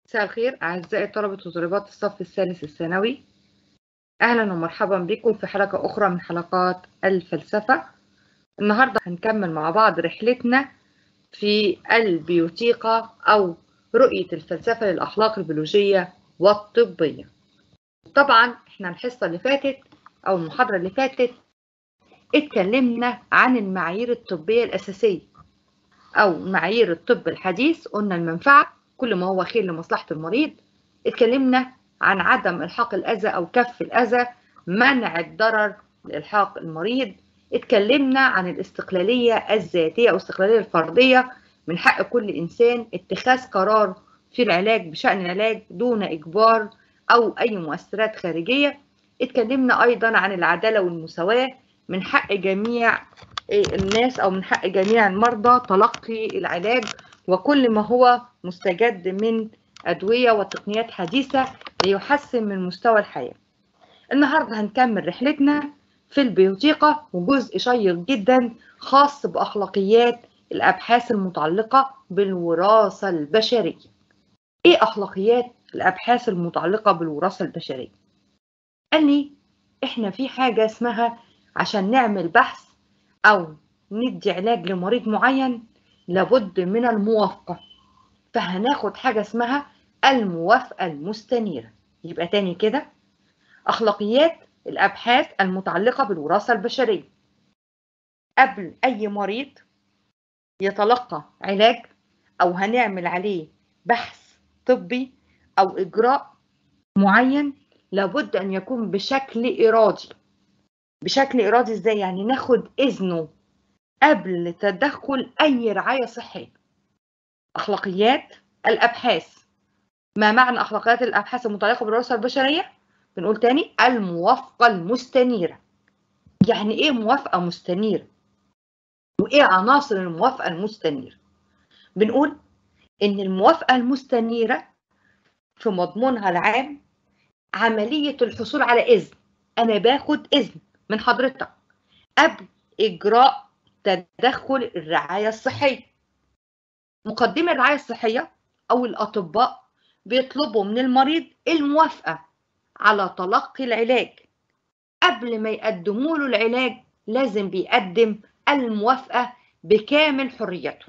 مساء الخير أعزائي طلبة وطالبات الصف الثالث الثانوي أهلا ومرحبا بكم في حلقة أخرى من حلقات الفلسفة النهاردة هنكمل مع بعض رحلتنا في البيوتيقا أو رؤية الفلسفة للأخلاق البيولوجية والطبية طبعا احنا الحصة اللي فاتت أو المحاضرة اللي فاتت اتكلمنا عن المعايير الطبية الأساسية أو معايير الطب الحديث قلنا المنفعة كل ما هو خير لمصلحة المريض اتكلمنا عن عدم إلحاق الأذى أو كف الأذى منع الضرر لإلحاق المريض اتكلمنا عن الاستقلالية الذاتية أو الاستقلالية الفردية من حق كل إنسان اتخاذ قرار في العلاج بشأن العلاج دون إجبار أو أي مؤثرات خارجية اتكلمنا أيضا عن العدالة والمساواة من حق جميع الناس أو من حق جميع المرضى تلقي العلاج وكل ما هو مستجد من أدوية وتقنيات حديثة ليحسن من مستوى الحياة النهاردة هنكمل رحلتنا في البيوتيقا وجزء شيق جدا خاص بأخلاقيات الأبحاث المتعلقة بالوراثة البشرية إيه أخلاقيات الأبحاث المتعلقة بالوراثة البشرية؟ قال لي إحنا في حاجة اسمها عشان نعمل بحث أو ندي علاج لمريض معين لابد من الموافقة فهناخد حاجة اسمها الموافقة المستنيرة يبقى تاني كده أخلاقيات الأبحاث المتعلقة بالوراثة البشرية قبل أي مريض يتلقى علاج أو هنعمل عليه بحث طبي أو إجراء معين لابد أن يكون بشكل إرادي بشكل إرادي إزاي يعني ناخد إذنه قبل تدخل أي رعاية صحية أخلاقيات الأبحاث ما معنى أخلاقيات الأبحاث المتعلقة بالوراثة البشرية؟ بنقول تاني الموافقة المستنيرة يعني إيه موافقة مستنيرة؟ وإيه عناصر الموافقة المستنيرة؟ بنقول إن الموافقة المستنيرة في مضمونها العام عملية الحصول على إذن أنا باخد إذن من حضرتك قبل إجراء تدخل الرعاية الصحية مقدمي الرعاية الصحية أو الأطباء بيطلبوا من المريض الموافقة على تلقي العلاج قبل ما يقدموا له العلاج لازم بيقدم الموافقة بكامل حريته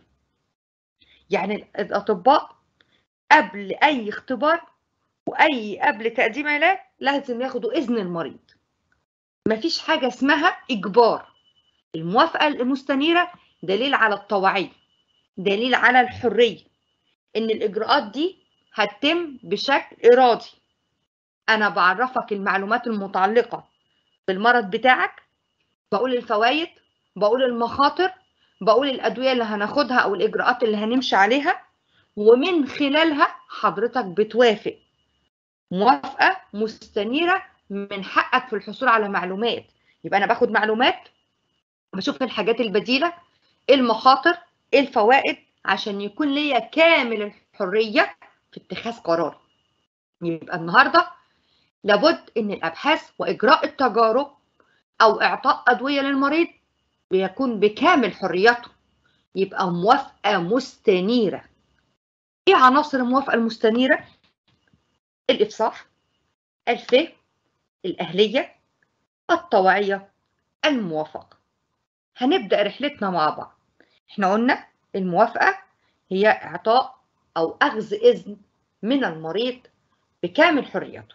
يعني الأطباء قبل أي اختبار وأي قبل تقديم علاج لازم ياخدوا إذن المريض مفيش حاجة اسمها إجبار الموافقة المستنيرة دليل على الطوعية دليل على الحرية إن الإجراءات دي هتتم بشكل إرادي أنا بعرفك المعلومات المتعلقة بالمرض بتاعك بقول الفوائد بقول المخاطر بقول الأدوية اللي هناخدها أو الإجراءات اللي هنمشي عليها ومن خلالها حضرتك بتوافق موافقة مستنيرة من حقك في الحصول على معلومات يبقى أنا باخد معلومات بشوف الحاجات البديلة المخاطر الفوائد عشان يكون ليا كامل الحرية في اتخاذ قرار يبقى النهاردة لابد ان الابحاث واجراء التجارب او اعطاء ادوية للمريض بيكون بكامل حريته يبقى موافقة مستنيرة ايه عناصر الموافقة المستنيرة الافصاح الفهم الاهلية الطوعية الموافقة هنبدأ رحلتنا مع بعض احنا قلنا الموافقة هي إعطاء أو أخذ إذن من المريض بكامل حريته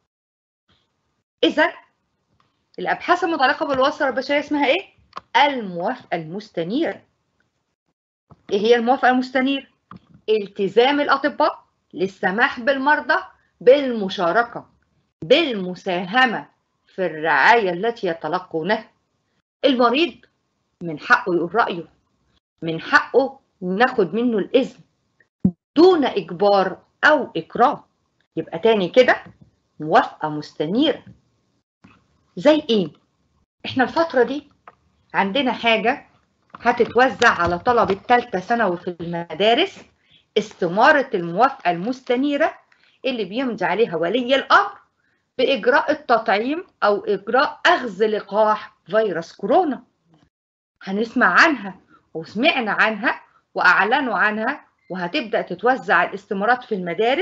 إذا الأبحاث المتعلقة بالوصفة البشرية اسمها إيه؟ الموافقة المستنيرة إيه هي الموافقة المستنيرة؟ التزام الأطباء للسماح بالمرضى بالمشاركة بالمساهمة في الرعاية التي يتلقونها المريض من حقه يقول رأيه من حقه ناخد منه الإذن دون إجبار أو إكراه يبقى تاني كده موافقة مستنيرة زي إيه؟ إحنا الفترة دي عندنا حاجة هتتوزع على طلبة تالتة ثانوي في المدارس استمارة الموافقة المستنيرة اللي بيمضي عليها ولي الأمر بإجراء التطعيم أو إجراء أخذ لقاح فيروس كورونا هنسمع عنها وسمعنا عنها وأعلنوا عنها وهتبدأ تتوزع الاستمارات في المدارس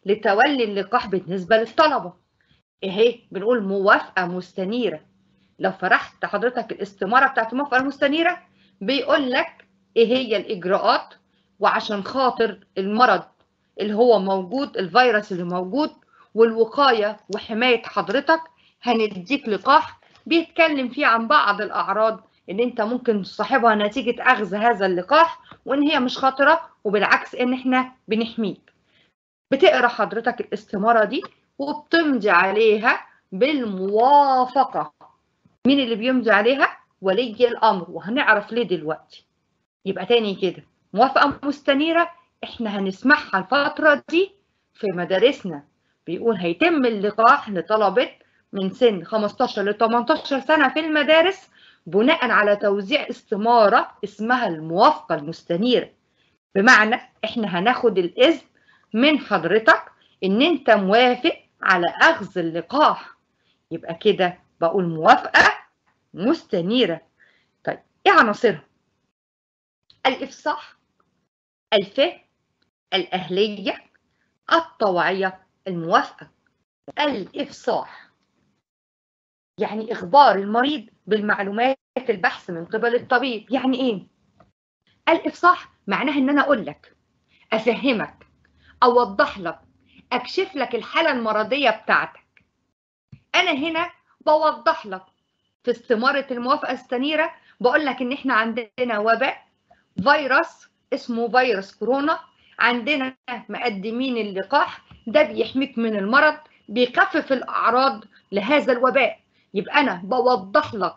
لتولي اللقاح بالنسبة للطلبة اهي بنقول موافقة مستنيرة لو فرحت حضرتك الاستمارة بتاعت الموافقة المستنيرة بيقول لك ايه هي الإجراءات وعشان خاطر المرض اللي هو موجود الفيروس اللي موجود والوقاية وحماية حضرتك هنديك لقاح بيتكلم فيه عن بعض الأعراض ان انت ممكن تصاحبها نتيجة اخذ هذا اللقاح وان هي مش خطرة وبالعكس ان احنا بنحميك بتقرا حضرتك الاستمارة دي وبتمضي عليها بالموافقة مين اللي بيمضي عليها ولي الامر وهنعرف ليه دلوقتي يبقى تاني كده موافقة مستنيرة احنا هنسمعها الفترة دي في مدارسنا بيقول هيتم اللقاح لطلبة من سن 15 ل 18 سنة في المدارس بناء على توزيع استمارة اسمها الموافقة المستنيرة بمعنى احنا هناخد الإذن من حضرتك ان انت موافق على أخذ اللقاح يبقى كده بقول موافقة مستنيرة طيب ايه عناصرها؟ الإفصاح الفهم الأهلية الطوعية الموافقة الإفصاح يعني إخبار المريض بالمعلومات البحث من قبل الطبيب يعني إيه؟ الإفصاح معناها إن أنا أقول لك أفهمك أوضح لك أكشف لك الحالة المرضية بتاعتك أنا هنا بوضح لك في استمارة الموافقة السنيرة بقول لك إن إحنا عندنا وباء فيروس اسمه فيروس كورونا عندنا مقدمين اللقاح ده بيحميك من المرض بيخفف الأعراض لهذا الوباء يبقى أنا بوضح لك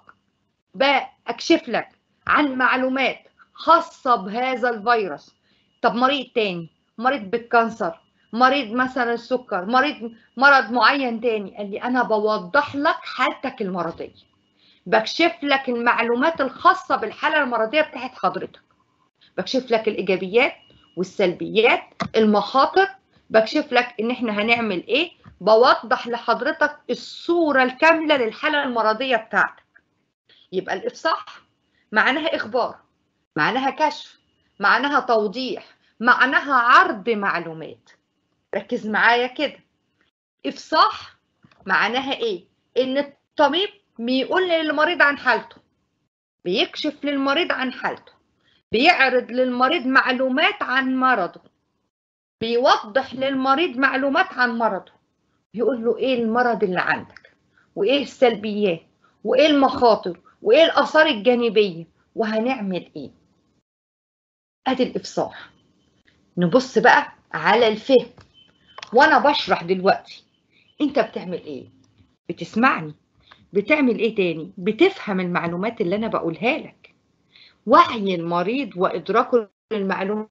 بأكشف لك عن معلومات خاصة بهذا الفيروس طب مريض تاني مريض بالكانسر مريض مثلا السكر مريض مرض معين تاني قال لي أنا بوضح لك حالتك المرضية بكشف لك المعلومات الخاصة بالحالة المرضية بتاعت حضرتك بكشف لك الإيجابيات والسلبيات المخاطر بكشف لك ان احنا هنعمل ايه بوضح لحضرتك الصورة الكاملة للحالة المرضية بتاعتك يبقى الإفصاح معناها إخبار معناها كشف معناها توضيح معناها عرض معلومات ركز معايا كده إفصاح معناها إيه؟ إن الطبيب بيقول للمريض عن حالته بيكشف للمريض عن حالته بيعرض للمريض معلومات عن مرضه بيوضح للمريض معلومات عن مرضه يقول له ايه المرض اللي عندك وايه السلبيات وايه المخاطر وايه الاثار الجانبيه وهنعمل ايه ادي الافصاح نبص بقى على الفهم وانا بشرح دلوقتي انت بتعمل ايه بتسمعني بتعمل ايه تاني بتفهم المعلومات اللي انا بقولها لك وعي المريض وادراكه للمعلومات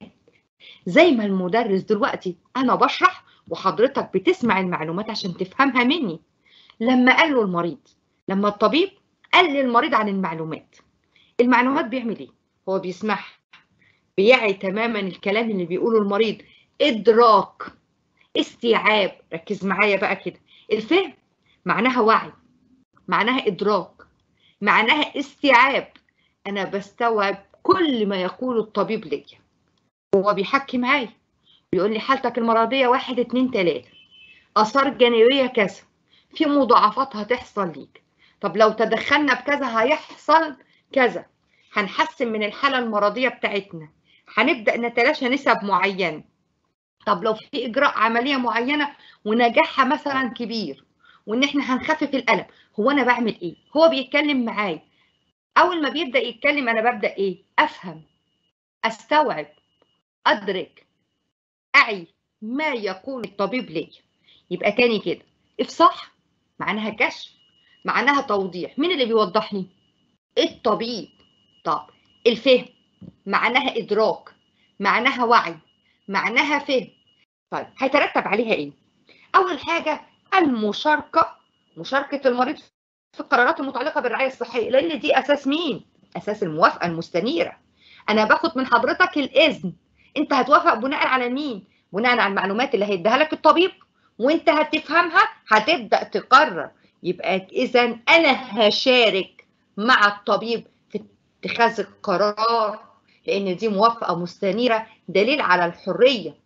زي ما المدرس دلوقتي انا بشرح وحضرتك بتسمع المعلومات عشان تفهمها مني لما قال له المريض لما الطبيب قال للمريض عن المعلومات المعلومات بيعمل ايه هو بيسمعها بيعي تماما الكلام اللي بيقوله المريض ادراك استيعاب ركز معايا بقى كده الفهم معناها وعي معناها ادراك معناها استيعاب انا بستوعب كل ما يقوله الطبيب ليا هو بيحكي معايا بيقول لي حالتك المرضية واحد اتنين تلاتة آثار جانبية كذا في مضاعفات هتحصل ليك طب لو تدخلنا بكذا هيحصل كذا هنحسن من الحالة المرضية بتاعتنا هنبدأ نتلاشى نسب معينة طب لو في إجراء عملية معينة ونجاحها مثلا كبير وإن إحنا هنخفف الألم هو أنا بعمل إيه؟ هو بيتكلم معايا أول ما بيبدأ يتكلم أنا ببدأ إيه؟ أفهم أستوعب أدرك أعي ما يقول الطبيب لي يبقى تاني كده إفصاح معناها كشف معناها توضيح مين اللي بيوضح لي الطبيب طب الفهم معناها إدراك معناها وعي معناها فهم طيب هيترتب عليها إيه أول حاجة المشاركة مشاركة المريض في القرارات المتعلقة بالرعاية الصحية لأن دي أساس مين أساس الموافقة المستنيرة أنا باخد من حضرتك الإذن انت هتوافق بناء على مين بناء على المعلومات اللي هيديها لك الطبيب وانت هتفهمها هتبدا تقرر يبقى اذا انا هشارك مع الطبيب في اتخاذ القرار لان دي موافقه مستنيره دليل على الحريه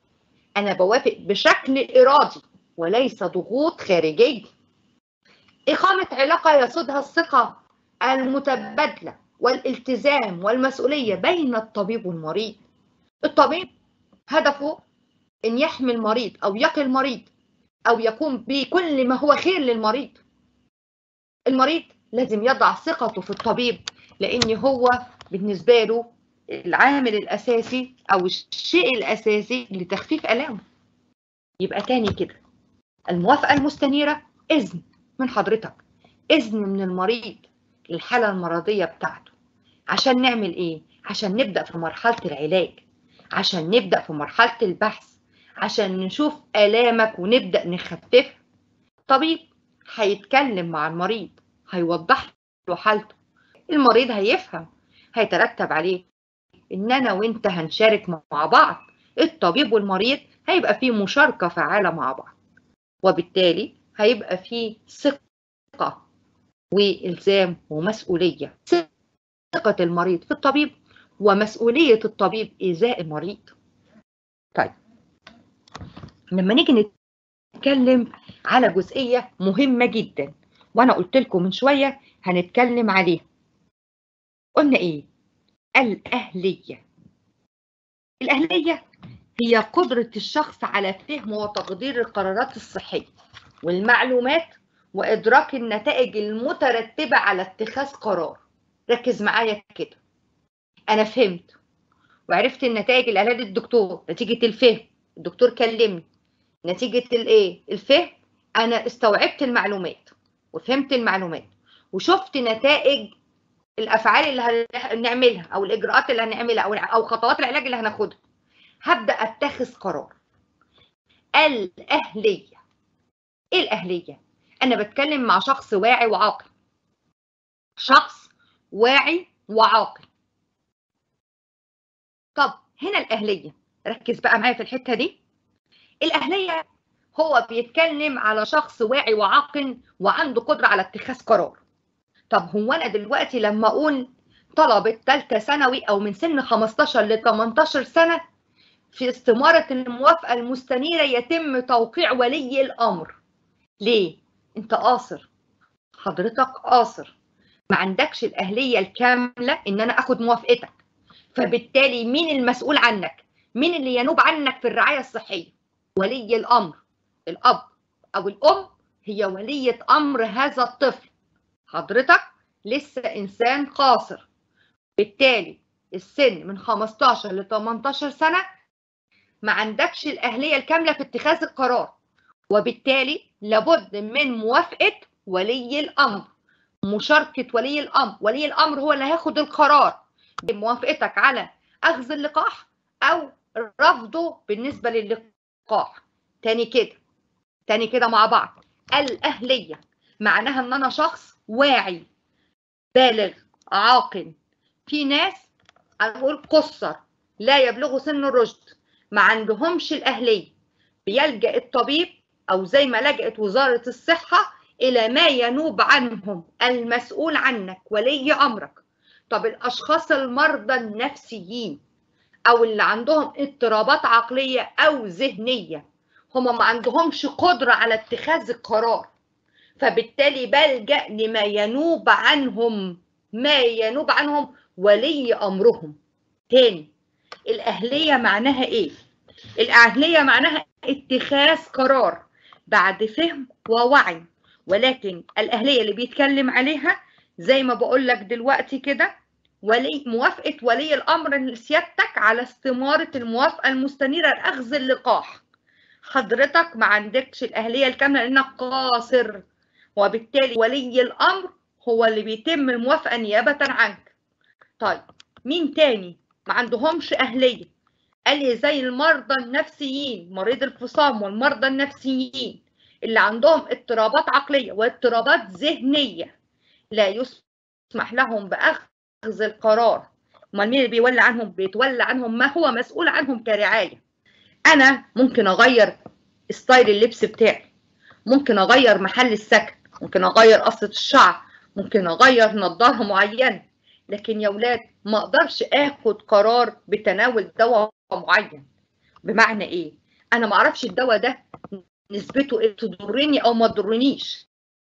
انا بوافق بشكل ارادي وليس ضغوط خارجيه اقامه علاقه يسودها الثقه المتبادله والالتزام والمسؤوليه بين الطبيب والمريض الطبيب هدفه ان يحمي المريض او يقي المريض او يقوم بكل ما هو خير للمريض المريض لازم يضع ثقته في الطبيب لان هو بالنسبه له العامل الاساسي او الشيء الاساسي لتخفيف الامه يبقى تاني كده الموافقه المستنيره اذن من حضرتك اذن من المريض للحاله المرضيه بتاعته عشان نعمل ايه عشان نبدا في مرحله العلاج عشان نبدا في مرحله البحث عشان نشوف الامك ونبدا نخففها طبيب هيتكلم مع المريض هيوضح له حالته المريض هيفهم هيترتب عليه ان انا وانت هنشارك مع بعض الطبيب والمريض هيبقى فيه مشاركه فعاله مع بعض وبالتالي هيبقى فيه ثقه والزام ومسؤوليه ثقه المريض في الطبيب ومسؤوليه الطبيب ازاء المريض طيب لما نيجي نتكلم على جزئيه مهمه جدا وانا قلت لكم من شويه هنتكلم عليها قلنا ايه الاهليه الاهليه هي قدره الشخص على فهم وتقدير القرارات الصحيه والمعلومات وادراك النتائج المترتبه على اتخاذ قرار ركز معايا كده انا فهمت وعرفت النتائج اللي قالها لي الدكتور نتيجه الفهم الدكتور كلمني نتيجه الايه الفهم انا استوعبت المعلومات وفهمت المعلومات وشفت نتائج الافعال اللي هنعملها او الاجراءات اللي هنعملها او او خطوات العلاج اللي هناخدها هبدا اتخذ قرار الاهليه ايه الاهليه انا بتكلم مع شخص واعي وعاقل شخص واعي وعاقل طب هنا الاهليه ركز بقى معايا في الحته دي الاهليه هو بيتكلم على شخص واعي وعاقل وعنده قدره على اتخاذ قرار طب هو انا دلوقتي لما اقول طلبه ثالثه ثانوي او من سن 15 ل 18 سنه في استماره الموافقه المستنيره يتم توقيع ولي الامر ليه انت قاصر حضرتك قاصر ما عندكش الاهليه الكامله ان انا اخد موافقتك فبالتالي مين المسؤول عنك مين اللي ينوب عنك في الرعايه الصحيه ولي الامر الاب او الام هي وليه امر هذا الطفل حضرتك لسه انسان قاصر بالتالي السن من 15 ل 18 سنه ما عندكش الاهليه الكامله في اتخاذ القرار وبالتالي لابد من موافقه ولي الامر مشاركه ولي الامر ولي الامر هو اللي هياخد القرار بموافقتك على اخذ اللقاح او رفضه بالنسبه للقاح تاني كده تاني كده مع بعض الاهليه معناها ان انا شخص واعي بالغ عاقل في ناس اقول قصر لا يبلغوا سن الرشد ما عندهمش الاهليه بيلجا الطبيب او زي ما لجأت وزاره الصحه الى ما ينوب عنهم المسؤول عنك ولي امرك طب الاشخاص المرضى النفسيين او اللي عندهم اضطرابات عقليه او ذهنيه هم ما عندهمش قدره على اتخاذ القرار فبالتالي بلجأ لما ينوب عنهم ما ينوب عنهم ولي امرهم تاني الاهليه معناها ايه الاهليه معناها اتخاذ قرار بعد فهم ووعي ولكن الاهليه اللي بيتكلم عليها زي ما بقول لك دلوقتي كده ولي موافقه ولي الامر لسيادتك على استماره الموافقه المستنيره لاخذ اللقاح حضرتك ما عندكش الاهليه الكامله لانك قاصر وبالتالي ولي الامر هو اللي بيتم الموافقه نيابه عنك طيب مين تاني ما عندهمش اهليه قال لي زي المرضى النفسيين مريض الفصام والمرضى النفسيين اللي عندهم اضطرابات عقليه واضطرابات ذهنيه لا يسمح لهم باخذ القرار امال مين اللي بيولى عنهم بيتولى عنهم ما هو مسؤول عنهم كرعايه انا ممكن اغير ستايل اللبس بتاعي ممكن اغير محل السكن ممكن اغير قصه الشعر ممكن اغير نظاره معينه لكن يا ولاد ما اقدرش اخد قرار بتناول دواء معين بمعنى ايه انا ما اعرفش الدواء ده نسبته ايه تضرني او ما تضرنيش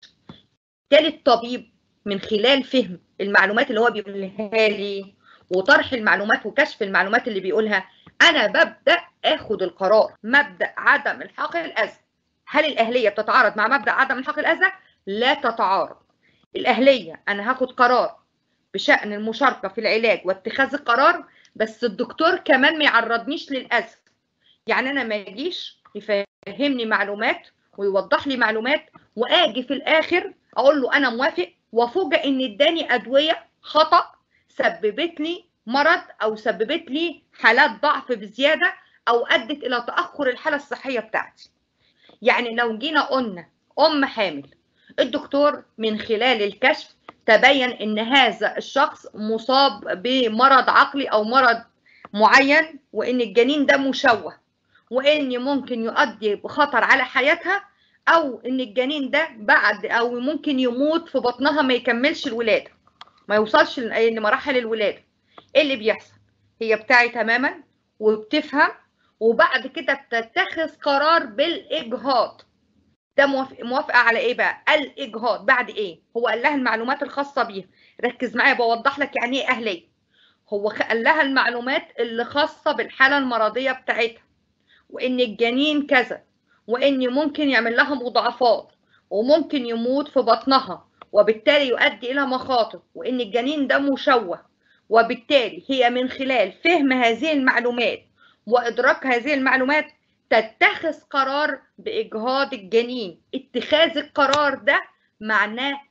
بالتالي الطبيب من خلال فهم المعلومات اللي هو بيقولها لي وطرح المعلومات وكشف المعلومات اللي بيقولها انا ببدا اخد القرار مبدا عدم الحاق الاذى هل الاهليه بتتعارض مع مبدا عدم الحاق الاذى لا تتعارض الاهليه انا هاخد قرار بشان المشاركه في العلاج واتخاذ القرار بس الدكتور كمان ما يعرضنيش للاذى يعني انا ما يجيش يفهمني معلومات ويوضح لي معلومات واجي في الاخر اقول له انا موافق وافوجئ ان اداني ادويه خطا سببت لي مرض او سببت لي حالات ضعف بزياده او ادت الى تاخر الحاله الصحيه بتاعتي يعني لو جينا قلنا ام حامل الدكتور من خلال الكشف تبين ان هذا الشخص مصاب بمرض عقلي او مرض معين وان الجنين ده مشوه وان ممكن يؤدي بخطر على حياتها او ان الجنين ده بعد او ممكن يموت في بطنها ما يكملش الولاده ما يوصلش لمراحل الولاده ايه اللي بيحصل هي بتاعي تماما وبتفهم وبعد كده بتتخذ قرار بالاجهاض ده موافقه على ايه بقى الاجهاض بعد ايه هو قال لها المعلومات الخاصه بيها ركز معايا بوضح لك يعني ايه اهليه هو قال لها المعلومات اللي خاصه بالحاله المرضيه بتاعتها وان الجنين كذا وان ممكن يعمل لها مضاعفات وممكن يموت في بطنها وبالتالي يؤدي الى مخاطر وان الجنين ده مشوه وبالتالي هي من خلال فهم هذه المعلومات وادراك هذه المعلومات تتخذ قرار باجهاض الجنين اتخاذ القرار ده معناه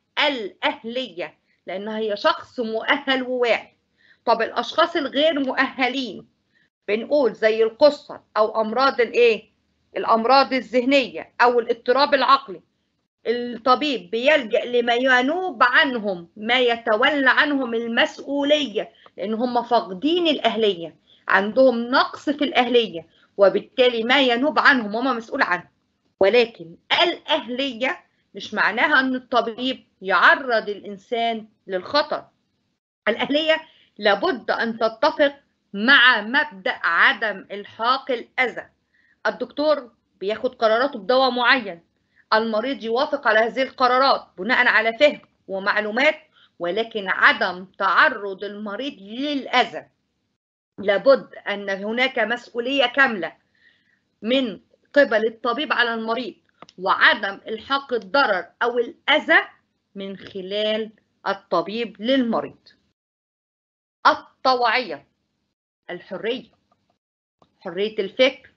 الاهليه لانها هي شخص مؤهل وواعي طب الاشخاص الغير مؤهلين بنقول زي القصه او امراض الايه الامراض الذهنيه او الاضطراب العقلي الطبيب بيلجا لما ينوب عنهم ما يتولى عنهم المسؤوليه لان هم فاقدين الاهليه عندهم نقص في الاهليه وبالتالي ما ينوب عنهم هم مسؤول عنه ولكن الاهليه مش معناها ان الطبيب يعرض الانسان للخطر الاهليه لابد ان تتفق مع مبدا عدم الحاق الاذى الدكتور بياخد قراراته بدواء معين المريض يوافق على هذه القرارات بناء على فهم ومعلومات ولكن عدم تعرض المريض للأذى لابد أن هناك مسؤولية كاملة من قبل الطبيب على المريض وعدم الحاق الضرر أو الأذى من خلال الطبيب للمريض الطوعية الحرية حرية الفكر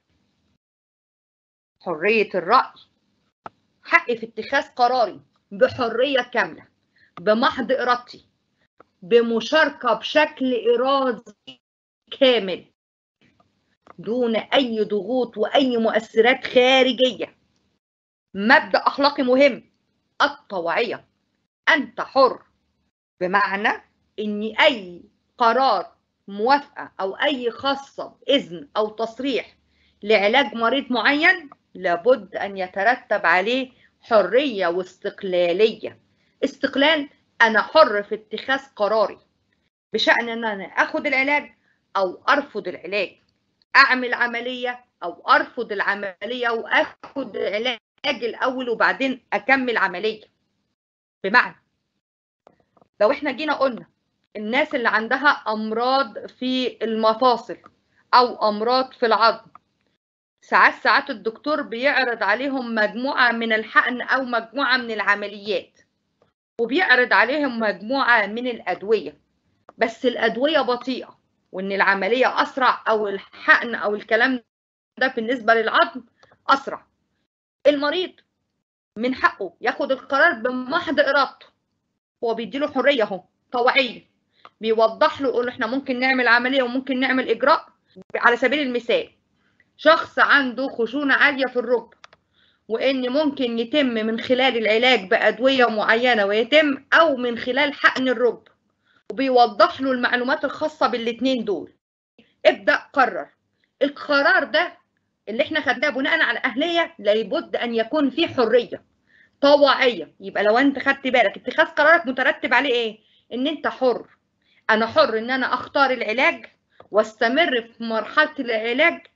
حرية الرأي حقي في اتخاذ قراري بحرية كاملة بمحض إرادتي بمشاركة بشكل إرادي كامل دون أي ضغوط وأي مؤثرات خارجية مبدأ أخلاقي مهم الطوعية أنت حر بمعنى إن أي قرار موافقة أو أي خاصة بإذن أو تصريح لعلاج مريض معين لابد أن يترتب عليه حرية واستقلالية استقلال أنا حر في اتخاذ قراري بشأن أن أنا أخذ العلاج أو أرفض العلاج أعمل عملية أو أرفض العملية وأخذ العلاج الأول وبعدين أكمل عملية بمعنى لو إحنا جينا قلنا الناس اللي عندها أمراض في المفاصل أو أمراض في العظم ساعات ساعات الدكتور بيعرض عليهم مجموعة من الحقن أو مجموعة من العمليات وبيعرض عليهم مجموعة من الأدوية بس الأدوية بطيئة وإن العملية أسرع أو الحقن أو الكلام ده بالنسبة للعظم أسرع المريض من حقه ياخد القرار بمحض إرادته هو بيديله حرية أهو طوعية بيوضح له يقول احنا ممكن نعمل عملية وممكن نعمل إجراء على سبيل المثال شخص عنده خشونة عالية في الركبة وإن ممكن يتم من خلال العلاج بأدوية معينة ويتم أو من خلال حقن الركبة وبيوضح له المعلومات الخاصة بالاتنين دول ابدأ قرر القرار ده اللي احنا خدناه بناء على أهلية لابد أن يكون فيه حرية طوعية يبقى لو انت خدت بالك اتخاذ قرارك مترتب عليه ايه ان انت حر انا حر ان انا اختار العلاج واستمر في مرحلة العلاج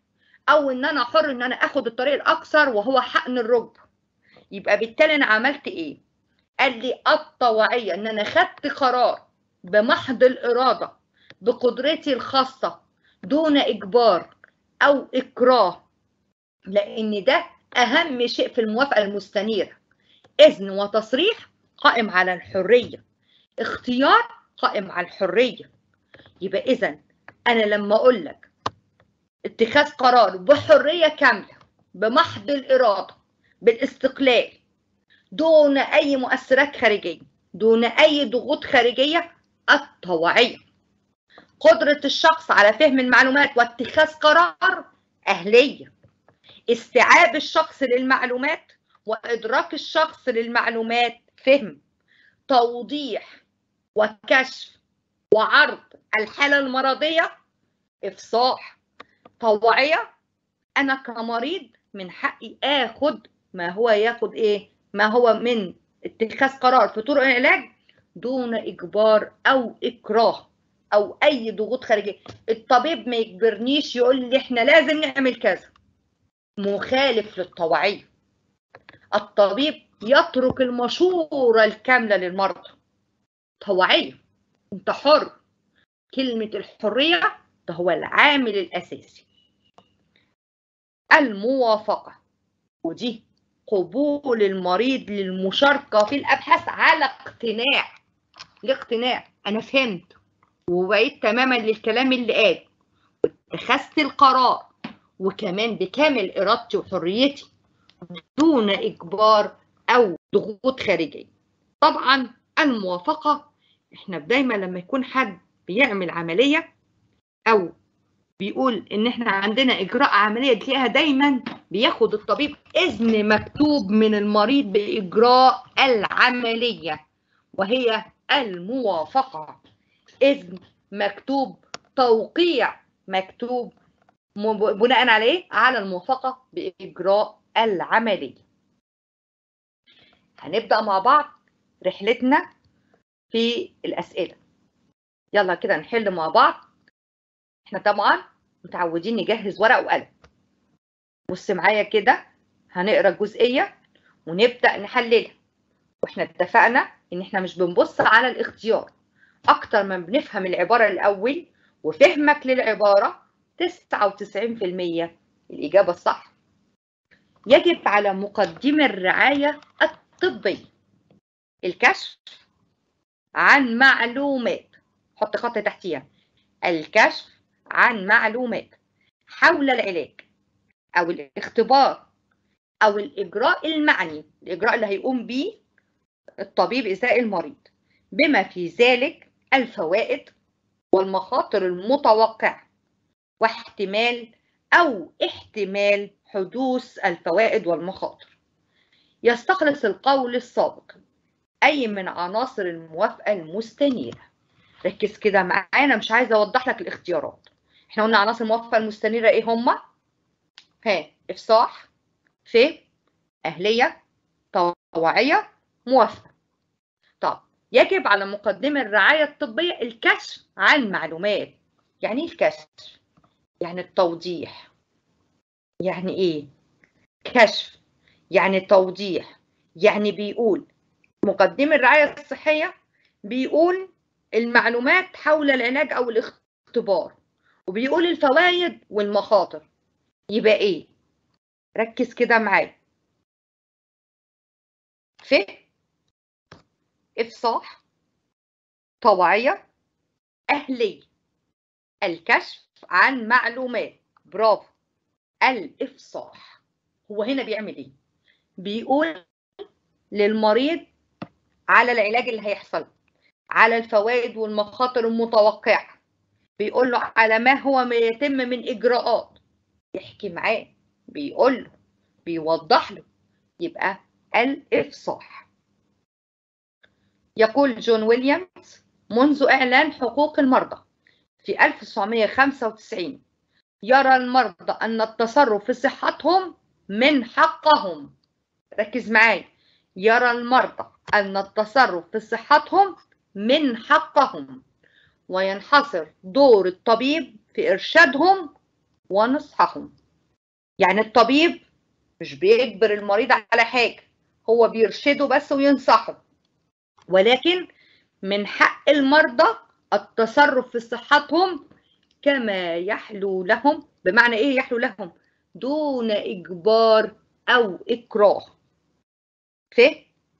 او ان انا حر ان انا اخد الطريق الاقصر وهو حقن الركبه يبقى بالتالي انا عملت ايه قال لي الطوعيه ان انا خدت قرار بمحض الاراده بقدرتي الخاصه دون اجبار او اكراه لان ده اهم شيء في الموافقه المستنيره اذن وتصريح قائم على الحريه اختيار قائم على الحريه يبقى اذا انا لما اقول لك اتخاذ قرار بحريه كامله بمحض الاراده بالاستقلال دون اي مؤثرات خارجيه دون اي ضغوط خارجيه الطوعيه قدره الشخص على فهم المعلومات واتخاذ قرار اهليه استيعاب الشخص للمعلومات وادراك الشخص للمعلومات فهم توضيح وكشف وعرض الحاله المرضيه افصاح طوعيه انا كمريض من حقي اخد ما هو ياخد ايه ما هو من اتخاذ قرار في طرق العلاج دون اجبار او اكراه او اي ضغوط خارجيه الطبيب ما يجبرنيش يقول لي احنا لازم نعمل كذا مخالف للطوعيه الطبيب يترك المشوره الكامله للمرضى طوعيه انت حر كلمه الحريه ده هو العامل الاساسي الموافقه ودي قبول المريض للمشاركه في الابحاث على اقتناع الاقتناع انا فهمت وبقيت تماما للكلام اللي قال واتخذت القرار وكمان بكامل ارادتي وحريتي دون اجبار او ضغوط خارجيه طبعا الموافقه احنا دايما لما يكون حد بيعمل عمليه او بيقول ان احنا عندنا اجراء عمليه تلاقيها دايما بياخد الطبيب اذن مكتوب من المريض باجراء العمليه وهي الموافقه اذن مكتوب توقيع مكتوب بناء على ايه على الموافقه باجراء العمليه هنبدا مع بعض رحلتنا في الاسئله يلا كده نحل مع بعض احنا طبعا متعودين نجهز ورق وقلم بص معايا كده هنقرا الجزئيه ونبدا نحللها واحنا اتفقنا ان احنا مش بنبص على الاختيار اكتر ما بنفهم العباره الاول وفهمك للعباره 99% الاجابه الصح يجب على مقدم الرعايه الطبيه الكشف عن معلومات حط خط تحتيها الكشف عن معلومات حول العلاج او الاختبار او الاجراء المعني الاجراء اللي هيقوم به الطبيب ازاء المريض بما في ذلك الفوائد والمخاطر المتوقعه واحتمال او احتمال حدوث الفوائد والمخاطر يستخلص القول السابق اي من عناصر الموافقه المستنيره ركز كده معانا مش عايزه اوضح لك الاختيارات احنا قلنا عناصر الموافقه المستنيره ايه هما ها افصاح فهم اهليه طوعيه موافقه طب يجب على مقدم الرعايه الطبيه الكشف عن معلومات يعني ايه الكشف يعني التوضيح يعني ايه كشف يعني توضيح يعني بيقول مقدم الرعايه الصحيه بيقول المعلومات حول العلاج او الاختبار وبيقول الفوائد والمخاطر يبقى ايه ركز كده معايا ف افصاح طوعيه اهليه الكشف عن معلومات برافو الافصاح هو هنا بيعمل ايه بيقول للمريض على العلاج اللي هيحصل على الفوائد والمخاطر المتوقعه بيقول له على ما هو ما يتم من اجراءات يحكي معاه بيقول له بيوضح له يبقى الافصاح يقول جون ويليامز منذ اعلان حقوق المرضى في 1995 يرى المرضى ان التصرف في صحتهم من حقهم ركز معايا يرى المرضى ان التصرف في صحتهم من حقهم وينحصر دور الطبيب في إرشادهم ونصحهم يعني الطبيب مش بيجبر المريض على حاجة هو بيرشده بس وينصحه ولكن من حق المرضى التصرف في صحتهم كما يحلو لهم بمعنى ايه يحلو لهم دون اجبار او اكراه في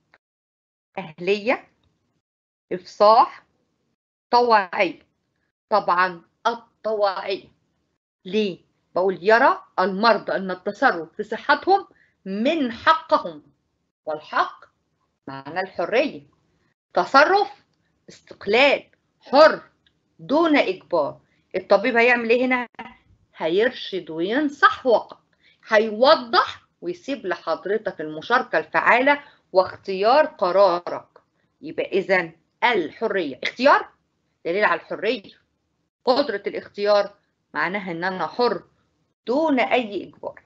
اهليه افصاح طوعيه طبعا الطوعيه ليه بقول يرى المرضى ان التصرف في صحتهم من حقهم والحق معنى الحريه تصرف استقلال حر دون اجبار الطبيب هيعمل ايه هنا هيرشد وينصح فقط هيوضح ويسيب لحضرتك المشاركة الفعالة واختيار قرارك يبقى إذا الحرية اختيار دليل على الحرية قدرة الاختيار معناها إن أنا حر دون أي إجبار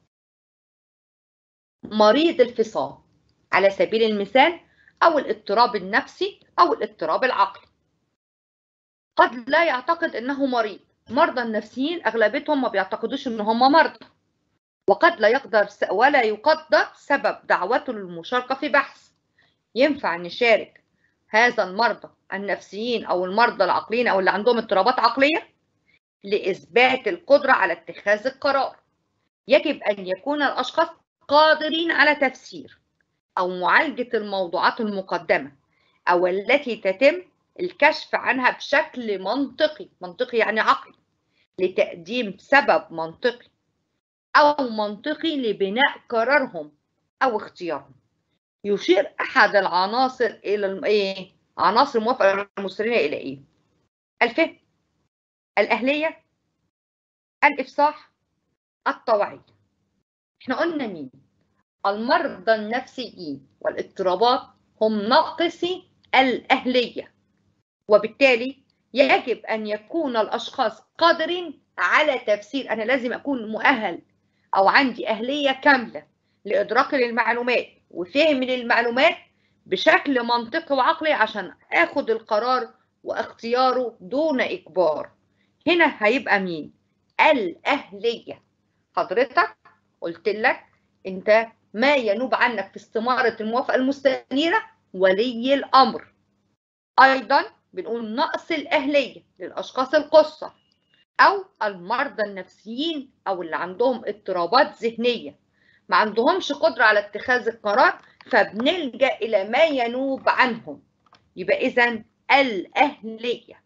مريض الفصام على سبيل المثال أو الاضطراب النفسي أو الاضطراب العقلي قد لا يعتقد أنه مريض مرضى النفسيين أغلبيتهم ما بيعتقدوش أن هم مرضى وقد لا يقدر ولا يقدر سبب دعوته للمشاركة في بحث ينفع نشارك هذا المرضى النفسيين أو المرضى العقليين أو اللي عندهم اضطرابات عقلية لإثبات القدرة على اتخاذ القرار يجب أن يكون الأشخاص قادرين على تفسير أو معالجة الموضوعات المقدمة أو التي تتم الكشف عنها بشكل منطقي منطقي يعني عقلي لتقديم سبب منطقي أو منطقي لبناء قرارهم أو اختيارهم يشير أحد العناصر إلى إيه؟ عناصر الموافقة المسترية إلى إيه؟ الفهم الأهلية الإفصاح الطوعية إحنا قلنا مين؟ المرضى النفسيين والاضطرابات هم ناقصي الأهلية وبالتالي يجب أن يكون الأشخاص قادرين على تفسير أنا لازم أكون مؤهل أو عندي أهلية كاملة لإدراك للمعلومات وفهم للمعلومات بشكل منطقي وعقلي عشان آخد القرار واختياره دون إجبار هنا هيبقى مين؟ الأهلية حضرتك قلت لك أنت ما ينوب عنك في استمارة الموافقة المستنيرة ولي الأمر أيضا بنقول نقص الأهلية للأشخاص القصة أو المرضى النفسيين أو اللي عندهم اضطرابات ذهنية ما عندهمش قدرة على اتخاذ القرار فبنلجأ إلى ما ينوب عنهم يبقى إذا الأهلية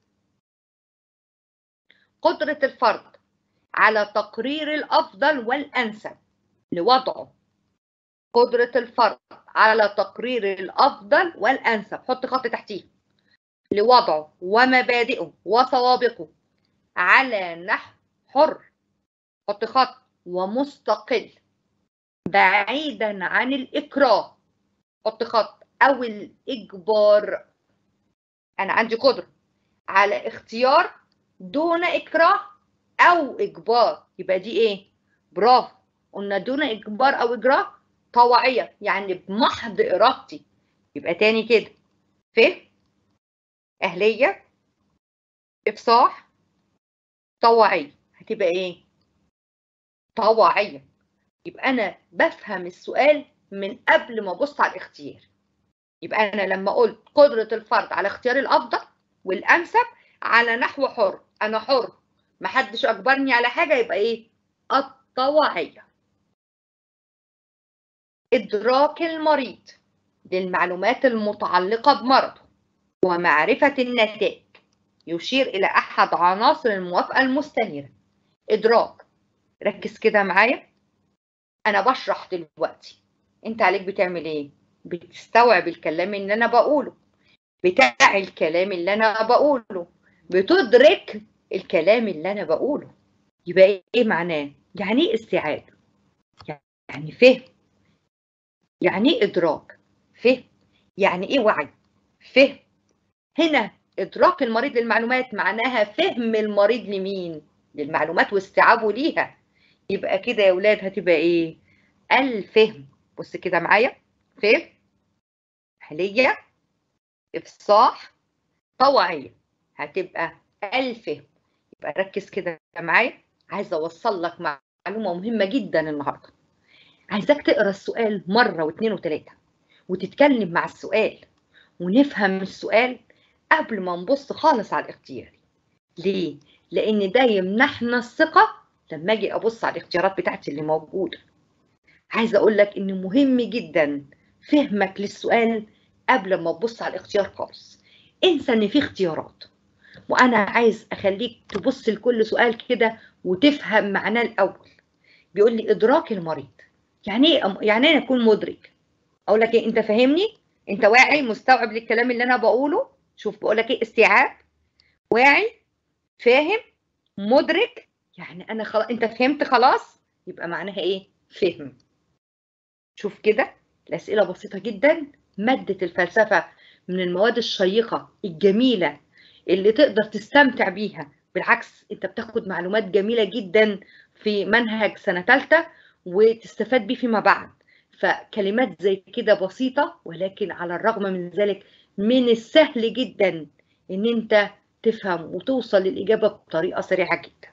قدرة الفرد على تقرير الأفضل والأنسب لوضعه قدرة الفرد على تقرير الأفضل والأنسب حط خط تحتيه لوضعه ومبادئه وسوابقه على نحو حر حط خط ومستقل بعيدا عن الإكراه حط خط أو الإجبار أنا عندي قدرة على اختيار دون إكراه أو إجبار يبقى دي إيه؟ برافو قلنا دون إجبار أو إجراء طوعية يعني بمحض إرادتي يبقى تاني كده فهم أهلية إفصاح طوعية هتبقى إيه؟ طوعية يبقى أنا بفهم السؤال من قبل ما أبص على الاختيار يبقى أنا لما قلت قدرة الفرد على اختيار الأفضل والأنسب على نحو حر أنا حر محدش أجبرني على حاجة يبقى إيه؟ الطوعية إدراك المريض للمعلومات المتعلقة بمرضه ومعرفة النتائج يشير إلى أحد عناصر الموافقة المستنيرة إدراك ركز كده معايا أنا بشرح دلوقتي أنت عليك بتعمل إيه؟ بتستوعب الكلام اللي أنا بقوله بتاع الكلام اللي أنا بقوله بتدرك الكلام اللي أنا بقوله يبقى إيه معناه؟ يعني إيه استيعاب؟ يعني فهم يعني ايه ادراك فهم يعني ايه وعي فهم هنا ادراك المريض للمعلومات معناها فهم المريض لمين للمعلومات واستيعابه ليها يبقى كده يا ولاد هتبقى ايه الفهم بص كده معايا فهم اهليه افصاح طوعيه هتبقى الفهم يبقى ركز كده معايا عايزه اوصل لك معلومة مهمة جدا النهاردة عايزاك تقرا السؤال مرة واثنين وثلاثة وتتكلم مع السؤال ونفهم السؤال قبل ما نبص خالص على الاختياري ليه؟ لأن ده يمنحنا الثقة لما أجي أبص على الاختيارات بتاعتي اللي موجودة عايزة أقول لك إن مهم جدا فهمك للسؤال قبل ما تبص على الاختيار خالص انسى إن في اختيارات وأنا عايز أخليك تبص لكل سؤال كده وتفهم معناه الأول بيقول لي إدراك المريض يعني ايه يعني ايه اكون مدرك اقول لك ايه انت فاهمني انت واعي مستوعب للكلام اللي انا بقوله شوف بقول لك ايه استيعاب واعي فاهم مدرك يعني انا خلاص انت فهمت خلاص يبقى معناها ايه فهم شوف كده الاسئله بسيطه جدا ماده الفلسفه من المواد الشيقه الجميله اللي تقدر تستمتع بيها بالعكس انت بتاخد معلومات جميله جدا في منهج سنه ثالثه وتستفاد بيه فيما بعد فكلمات زي كده بسيطة ولكن على الرغم من ذلك من السهل جدا ان انت تفهم وتوصل للإجابة بطريقة سريعة جدا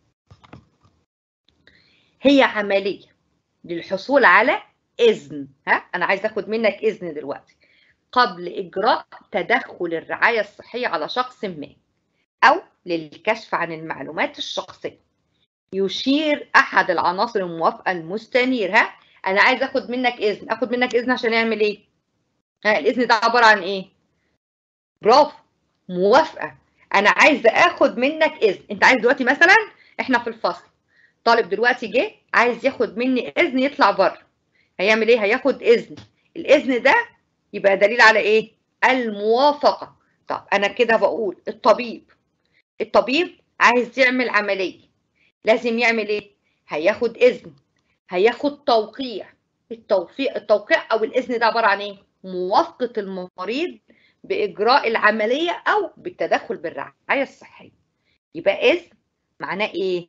هي عملية للحصول على إذن ها أنا عايز أخد منك إذن دلوقتي قبل إجراء تدخل الرعاية الصحية على شخص ما أو للكشف عن المعلومات الشخصية يشير احد العناصر الموافقه المستنير ها انا عايز اخد منك اذن اخد منك اذن عشان يعمل ايه ها الاذن ده عباره عن ايه برافو موافقه انا عايزه اخد منك اذن انت عايز دلوقتي مثلا احنا في الفصل طالب دلوقتي جه عايز ياخد مني اذن يطلع بره هيعمل ايه هياخد اذن الاذن ده يبقى دليل على ايه الموافقه طب انا كده بقول الطبيب الطبيب عايز يعمل عمليه لازم يعمل ايه هياخد اذن هياخد توقيع التوقيع التوقيع او الاذن ده عباره عن ايه موافقه المريض باجراء العمليه او بالتدخل بالرعايه الصحيه يبقى اذن معناه ايه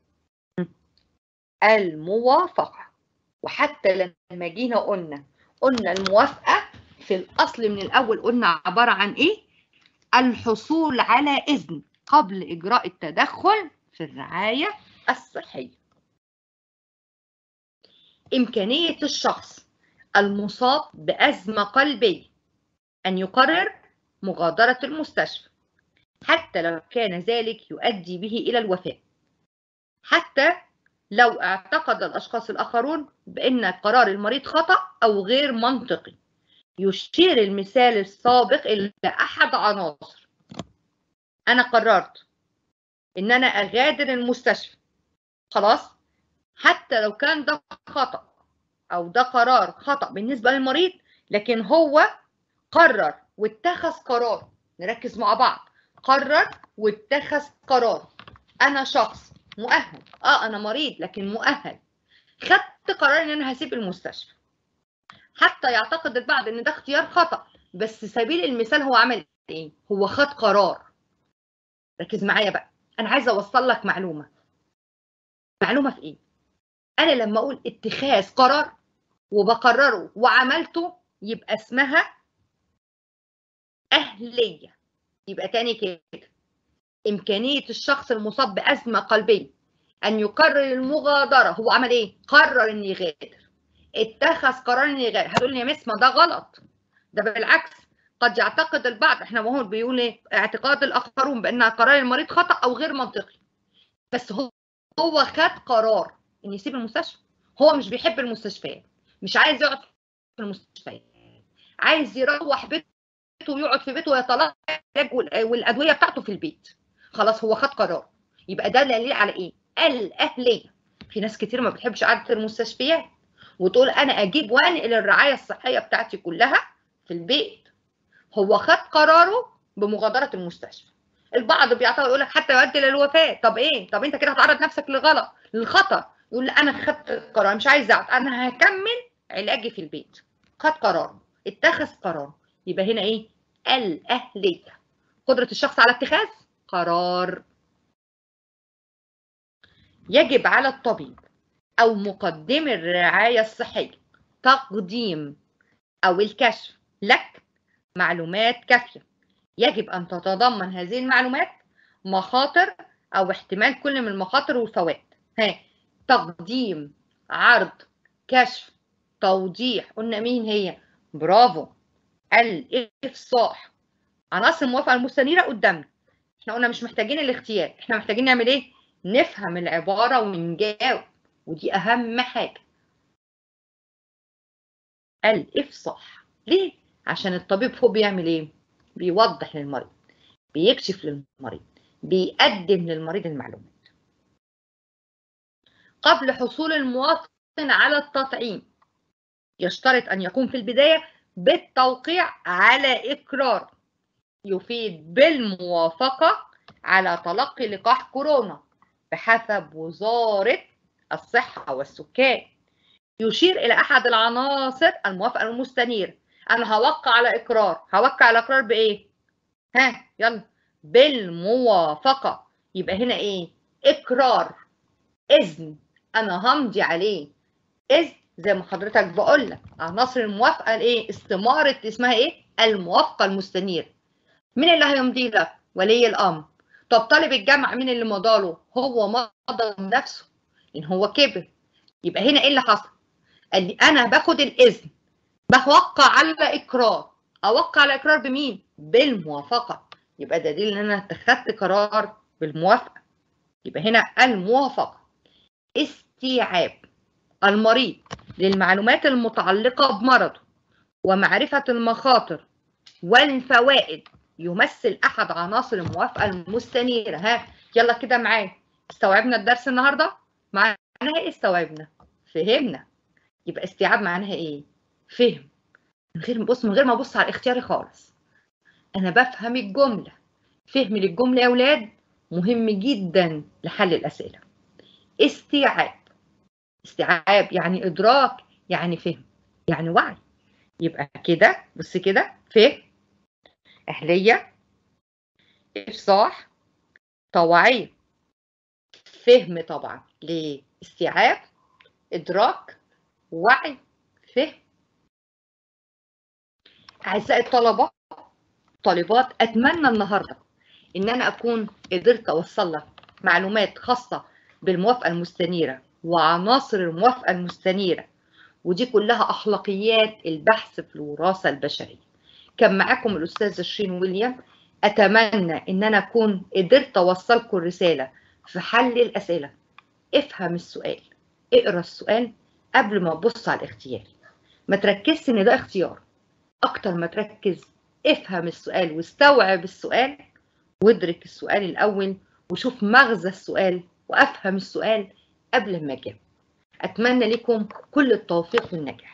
الموافقه وحتى لما جينا قلنا قلنا الموافقه في الاصل من الاول قلنا عباره عن ايه الحصول على اذن قبل اجراء التدخل في الرعاية الصحية إمكانية الشخص المصاب بأزمة قلبية أن يقرر مغادرة المستشفى حتى لو كان ذلك يؤدي به إلى الوفاة حتى لو اعتقد الأشخاص الآخرون بأن قرار المريض خطأ أو غير منطقي يشير المثال السابق إلى أحد عناصر أنا قررت ان انا اغادر المستشفى خلاص حتى لو كان ده خطا او ده قرار خطا بالنسبه للمريض لكن هو قرر واتخذ قرار نركز مع بعض قرر واتخذ قرار انا شخص مؤهل اه انا مريض لكن مؤهل خدت قرار ان انا هسيب المستشفى حتى يعتقد البعض ان ده اختيار خطا بس سبيل المثال هو عمل ايه هو خد قرار ركز معايا بقى انا عايزه اوصل لك معلومه معلومه في ايه انا لما اقول اتخاذ قرار وبقرره وعملته يبقى اسمها اهليه يبقى تاني كده امكانيه الشخص المصاب بازمه قلبيه ان يقرر المغادره هو عمل ايه قرر ان يغادر اتخذ قرار ان يغادر هتقول لي يا مس ما ده غلط ده بالعكس قد يعتقد البعض احنا ما هو بيقول ايه اعتقاد الاخرون بان قرار المريض خطا او غير منطقي بس هو هو خد قرار ان يسيب المستشفى هو مش بيحب المستشفيات مش عايز يقعد في المستشفيات عايز يروح بيته ويقعد في بيته ويتلقى والادويه بتاعته في البيت خلاص هو خد قرار يبقى ده دليل على ايه الاهليه في ناس كتير ما بتحبش قعده المستشفيات وتقول انا اجيب وانقل الرعايه الصحيه بتاعتي كلها في البيت هو خد قراره بمغادره المستشفى البعض بيعتقد يقول لك حتى يؤدي للوفاه طب ايه طب انت كده هتعرض نفسك لغلط للخطر يقول لا انا خدت قرار مش عايز اقعد انا هكمل علاجي في البيت خد قرار اتخذ قرار يبقى هنا ايه الاهليه قدره الشخص على اتخاذ قرار يجب على الطبيب او مقدم الرعايه الصحيه تقديم او الكشف لك معلومات كافيه يجب ان تتضمن هذه المعلومات مخاطر او احتمال كل من المخاطر والفوائد ها تقديم عرض كشف توضيح قلنا مين هي برافو الافصاح عناصر الموافقه المستنيره قدامنا احنا قلنا مش محتاجين الاختيار احنا محتاجين نعمل ايه نفهم العباره ونجاوب ودي اهم حاجه الافصاح ليه عشان الطبيب هو بيعمل ايه بيوضح للمريض بيكشف للمريض بيقدم للمريض المعلومات قبل حصول المواطن على التطعيم يشترط أن يكون في البداية بالتوقيع على إقرار يفيد بالموافقة على تلقي لقاح كورونا بحسب وزارة الصحة والسكان يشير إلى أحد العناصر الموافقة المستنيرة أنا هوقع على إقرار هوقع على إقرار بإيه؟ ها يلا بالموافقة يبقى هنا إيه؟ إقرار إذن أنا همضي عليه إذن زي ما حضرتك بقول لك عناصر الموافقة الإيه؟ استمارة اسمها إيه؟ الموافقة المستنيرة مين اللي هيمضي لك؟ ولي الأمر طب طالب الجامعة مين اللي مضاله؟ هو مضى نفسه إن هو كبر يبقى هنا إيه اللي حصل؟ قال لي أنا باخد الإذن بوقع على إقرار أوقع على إقرار بمين؟ بالموافقة يبقى ده دليل إن أنا اتخذت قرار بالموافقة يبقى هنا الموافقة استيعاب المريض للمعلومات المتعلقة بمرضه ومعرفة المخاطر والفوائد يمثل أحد عناصر الموافقة المستنيرة ها يلا كده معايا استوعبنا الدرس النهاردة معناها إيه استوعبنا فهمنا يبقى استيعاب معناها إيه فهم من غير بص من غير ما ابص على الاختياري خالص انا بفهم الجمله فهم للجمله يا اولاد مهم جدا لحل الاسئله استيعاب استيعاب يعني ادراك يعني فهم يعني وعي يبقى كده بص كده فهم اهليه افصاح طوعيه فهم طبعا ليه استيعاب ادراك وعي فهم أعزائي الطلبة طالبات أتمنى النهاردة إن أنا أكون قدرت أوصل لك معلومات خاصة بالموافقة المستنيرة وعناصر الموافقة المستنيرة ودي كلها أخلاقيات البحث في الوراثة البشرية كان معاكم الأستاذ شيرين ويليام أتمنى إن أنا أكون قدرت أوصلكم الرسالة في حل الأسئلة افهم السؤال اقرأ السؤال قبل ما تبص على الاختيار ما تركزش إن ده اختيار أكتر ما تركز افهم السؤال واستوعب السؤال وادرك السؤال الأول وشوف مغزى السؤال وأفهم السؤال قبل ما أجاوب أتمنى لكم كل التوفيق والنجاح